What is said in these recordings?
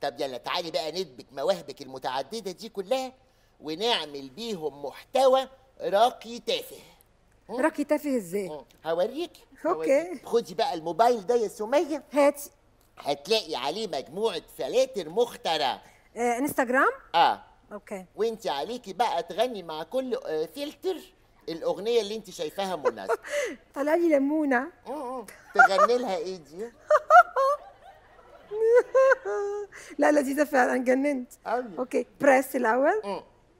طب يلا تعالي بقى ندمج مواهبك المتعدده دي كلها ونعمل بيهم محتوى راقي تافه راكي تافه ازاي مم. هوريكي أوكي. هوريكي. خدي بقى الموبايل ده يا سميه هاتي هتلاقي عليه مجموعه فلاتر مخترع آه انستغرام اه اوكي وانت عليكي بقى تغني مع كل آه، فلتر الاغنيه اللي انت شايفاها مناسبه طلع لي ليمونه مم. تغني لها ايه دي لا لذيذه فعلا جننت أوي. اوكي بريس الاول مم.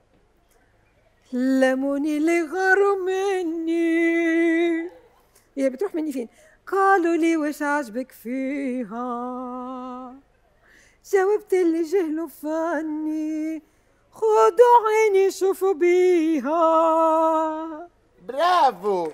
لموني اللي غاروا مني هي بتروح مني فين قالوا لي وش عجبك فيها جاوبت اللي جهلوا فاني خدوا عيني شوفوا بيها برافو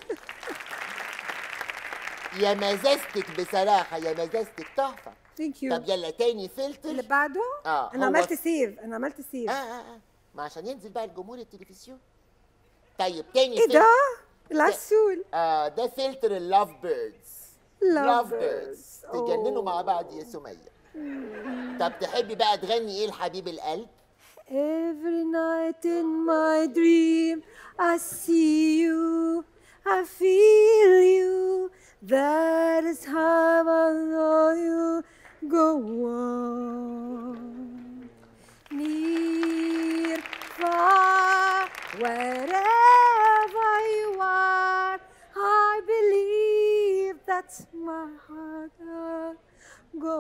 يا مزازتك بصراحه يا مزازتك تحفه ثانك يو طب يلا تاني اللي فلتر بعده آه، انا هو- عملت سيف انا عملت اه سيف اه اه ما عشان ينزل بقى الجمهور التلفزيون طيب تاني ايه ده فلتر- العسول اه ده فلتر اللاف بيردز Love بيردز birds. تجننوا أوه. مع بعض يا سميه طب تحبي بقى تغني ايه لحبيب القلب Every night in my dream, I see you, I feel you. That is how I know you. Go on. Near, far, wherever you are, I believe that's my heart. Go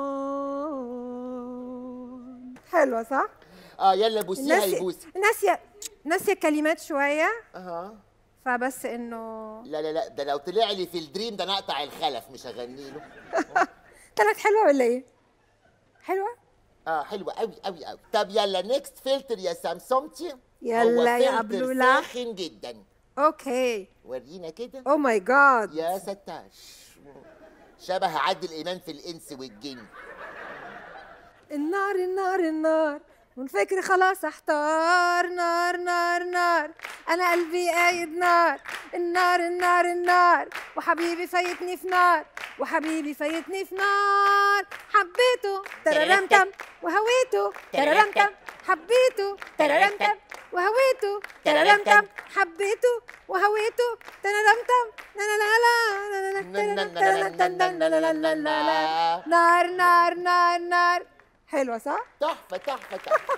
on. حلوة صح؟ اه يلا بوسيها ناسية يبوسي ناسية ناسية كلمات شوية اها فبس انه لا لا لا ده لو طلع لي في الدريم ده انا اقطع الخلف مش هغني له طلعت حلوة ولا ايه؟ حلوة؟ اه حلوه قوي قوي قوي طب يلا نيكست فلتر يا سامسونتي يلا يا هو فلتر أبلولة. ساخن جدا اوكي ورينا كده او ماي جاد يا ستاش شبه عادل امام في الانس والجن النار النار النار والفكر خلاص احتار نار نار نار انا قلبي قايد نار النار النار النار وحبيبي فايتني في نار وحبيبي فايتني في نار حبيته تررمتم وهويته تررمتم حبيته تررمتم وهويته تررمتم حبيته وهويته تررمتم لا لا لا لا لا لا نار نار نار نار حلوة صح؟ تحفه تحفه تحفه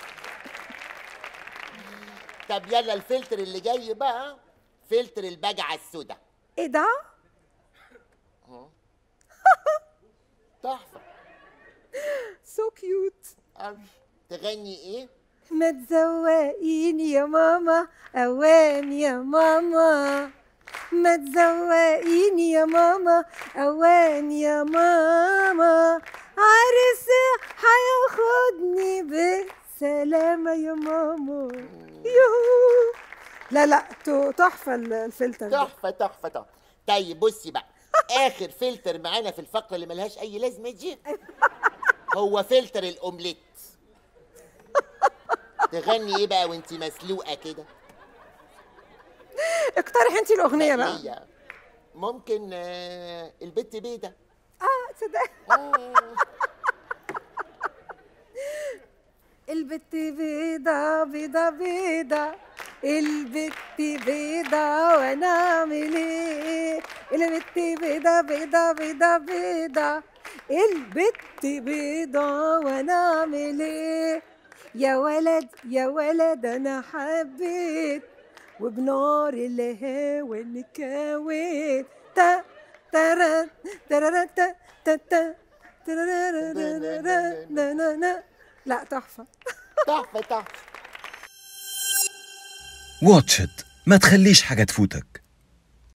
طب يلا الفلتر اللي جاي بقى فلتر البجعه السوداء ايه ده؟ تحفه سو كيوت أوي. تغني ايه ما تزوقيني يا ماما اوام يا ماما ما تزوقيني يا ماما اوام يا ماما عرسي هياخدني بالسلامة يا ماما يوهو لا لا تو- تحفة ال- الفلتر ده تحفه تحفه تحفه طيب بصي بقى اخر فلتر معانا في الفقره اللي ملهاش اي لازمه دي هو فلتر الاومليت تغني ايه بقى وانت مسلوقه كده اقترح انت الاغنية بقى هي ممكن آه، البت بيضه اه تصدق آه. البت بيضة بيضة بيضة البت بيضة وانا اعمل ايه البت بيضة بيضة بيضة بيضة البت بيضة وانا اعمل ايه يا ولد يا ولد انا حبيت وبنار الهوى نكويت تا ترى ترى تا تا تا ترى نا نا نا لا تحفة تحفه تحفه واتش إت ما تخليش حاجة تفوتك